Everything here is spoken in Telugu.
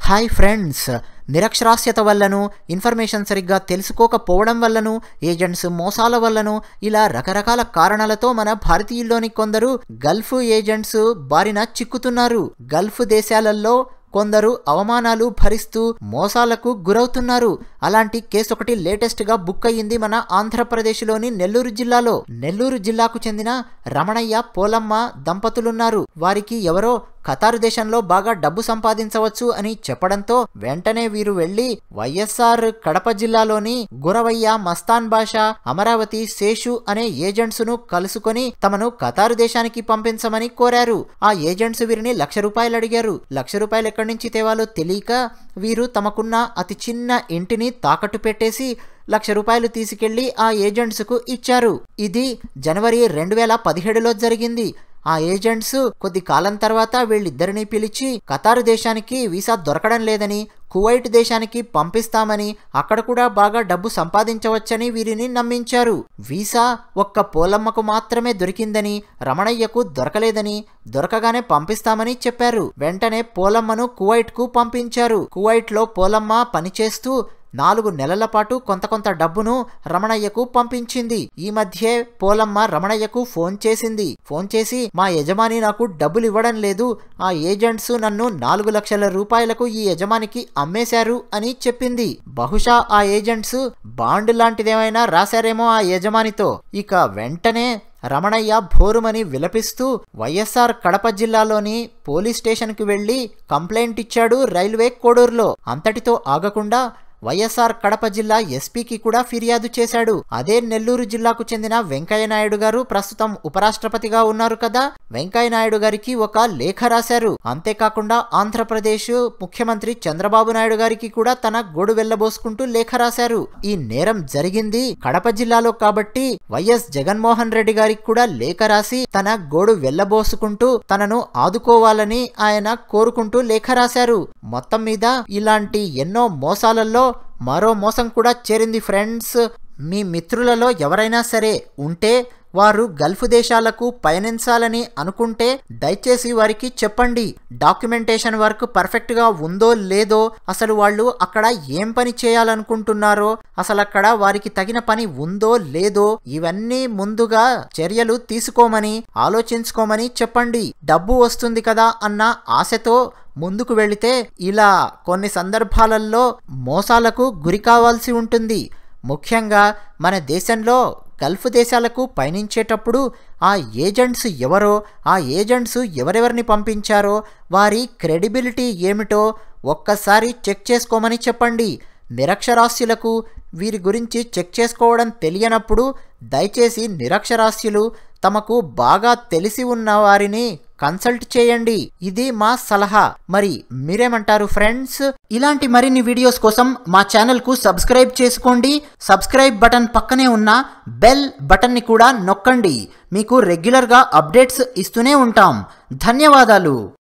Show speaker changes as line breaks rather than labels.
హాయ్ ఫ్రెండ్స్ నిరక్షరాస్యత వల్లను ఇన్ఫర్మేషన్ సరిగ్గా తెలుసుకోకపోవడం వల్లను ఏజెంట్స్ మోసాల వల్లను ఇలా రకరకాల కారణాలతో మన భారతీయుల్లోని కొందరు గల్ఫ్ ఏజెంట్స్ బారిన చిక్కుతున్నారు గల్ఫ్ దేశాలలో కొందరు అవమానాలు భరిస్తూ మోసాలకు గురవుతున్నారు అలాంటి కేసు ఒకటి లేటెస్ట్ గా బుక్ అయ్యింది మన ఆంధ్రప్రదేశ్లోని నెల్లూరు జిల్లాలో నెల్లూరు జిల్లాకు చెందిన రమణయ్య పోలమ్మ దంపతులున్నారు వారికి ఎవరో ఖతారు దేశంలో బాగా డబ్బు సంపాదించవచ్చు అని చెప్పడంతో వెంటనే వీరు వెళ్లి వైఎస్ఆర్ కడప జిల్లాలోని గురవయ్య మస్తాన్ బాషా అమరావతి శేషు అనే ఏజెంట్స్ ను కలుసుకొని తమను ఖతారు దేశానికి పంపించమని కోరారు ఆ ఏజెంట్స్ వీరిని లక్ష రూపాయలు అడిగారు లక్ష రూపాయలు ఎక్కడి నుంచి తేవాలో తెలియక వీరు తమకున్న అతి చిన్న ఇంటిని తాకట్టు పెట్టేసి లక్ష రూపాయలు తీసుకెళ్లి ఆ ఏజెంట్స్కు ఇచ్చారు ఇది జనవరి రెండు వేల పదిహేడులో జరిగింది ఆ ఏజెంట్స్ కొద్ది కాలం తర్వాత వీళ్ళిద్దరిని పిలిచి ఖతారు దేశానికి వీసా దొరకడం లేదని కువైట్ దేశానికి పంపిస్తామని అక్కడ కూడా బాగా డబ్బు సంపాదించవచ్చని వీరిని నమ్మించారు వీసా ఒక్క పోలమ్మకు మాత్రమే దొరికిందని రమణయ్యకు దొరకలేదని దొరకగానే పంపిస్తామని చెప్పారు వెంటనే పోలమ్మను కువైట్కు పంపించారు కువైట్లో పోలమ్మ పనిచేస్తూ నాలుగు నెలల పాటు కొంత కొంత డబ్బును రమణయ్యకు పంపించింది ఈ మధ్యే పోలమ్మ రమణయ్యకు ఫోన్ చేసింది ఫోన్ చేసి మా యజమాని నాకు డబ్బులు ఇవ్వడం లేదు ఆ ఏజెంట్స్ నన్ను నాలుగు లక్షల రూపాయలకు ఈ యజమానికి అమ్మేశారు అని చెప్పింది బహుశా ఆ ఏజెంట్స్ బాండ్ లాంటిదేమైనా రాశారేమో ఆ యజమానితో ఇక వెంటనే రమణయ్య భోరుమని విలపిస్తూ వైఎస్ఆర్ కడప జిల్లాలోని పోలీస్ స్టేషన్కి వెళ్లి కంప్లైంట్ ఇచ్చాడు రైల్వే కోడూరులో అంతటితో ఆగకుండా వైఎస్ఆర్ కడప జిల్లా ఎస్పీకి కూడా ఫిర్యాదు చేశాడు అదే నెల్లూరు జిల్లాకు చెందిన వెంకయ్య నాయుడు గారు ప్రస్తుతం ఉపరాష్ట్రపతిగా ఉన్నారు కదా వెంకయ్య నాయుడు గారికి ఒక లేఖ రాశారు అంతేకాకుండా ఆంధ్రప్రదేశ్ ముఖ్యమంత్రి చంద్రబాబు నాయుడు గారికి కూడా తన గోడు వెళ్లబోసుకుంటూ లేఖ రాశారు ఈ నేరం జరిగింది కడప జిల్లాలో కాబట్టి వైఎస్ జగన్మోహన్ రెడ్డి గారికి కూడా లేఖ రాసి తన గోడు వెళ్లబోసుకుంటూ తనను ఆదుకోవాలని ఆయన కోరుకుంటూ లేఖ రాశారు మొత్తం మీద ఇలాంటి ఎన్నో మోసాలలో మరో మోసం కూడా చేరింది ఫ్రెండ్స్ మీ మిత్రులలో ఎవరైనా సరే ఉంటే వారు గల్ఫ్ దేశాలకు పయనించాలని అనుకుంటే దయచేసి వారికి చెప్పండి డాక్యుమెంటేషన్ వర్క్ పర్ఫెక్ట్గా ఉందో లేదో అసలు వాళ్ళు అక్కడ ఏం పని చేయాలనుకుంటున్నారో అసలు అక్కడ వారికి తగిన పని ఉందో లేదో ఇవన్నీ ముందుగా చర్యలు తీసుకోమని ఆలోచించుకోమని చెప్పండి డబ్బు వస్తుంది కదా అన్న ఆశతో ముందుకు వెళితే ఇలా కొన్ని సందర్భాలలో మోసాలకు గురి కావాల్సి ఉంటుంది ముఖ్యంగా మన దేశంలో గల్ఫ్ దేశాలకు పయనించేటప్పుడు ఆ ఏజెంట్స్ ఎవరో ఆ ఏజెంట్స్ ఎవరెవరిని పంపించారో వారి క్రెడిబిలిటీ ఏమిటో ఒక్కసారి చెక్ చేసుకోమని చెప్పండి నిరక్షరాస్యులకు వీరి గురించి చెక్ చేసుకోవడం తెలియనప్పుడు దయచేసి నిరక్షరాస్యులు తమకు బాగా తెలిసి ఉన్న వారిని కన్సల్ట్ చేయండి ఇది మా సలహా మరి మీరేమంటారు ఫ్రెండ్స్ ఇలాంటి మరిన్ని వీడియోస్ కోసం మా ఛానల్కు సబ్స్క్రైబ్ చేసుకోండి సబ్స్క్రైబ్ బటన్ పక్కనే ఉన్న బెల్ బటన్ని కూడా నొక్కండి మీకు రెగ్యులర్గా అప్డేట్స్ ఇస్తూనే ఉంటాం ధన్యవాదాలు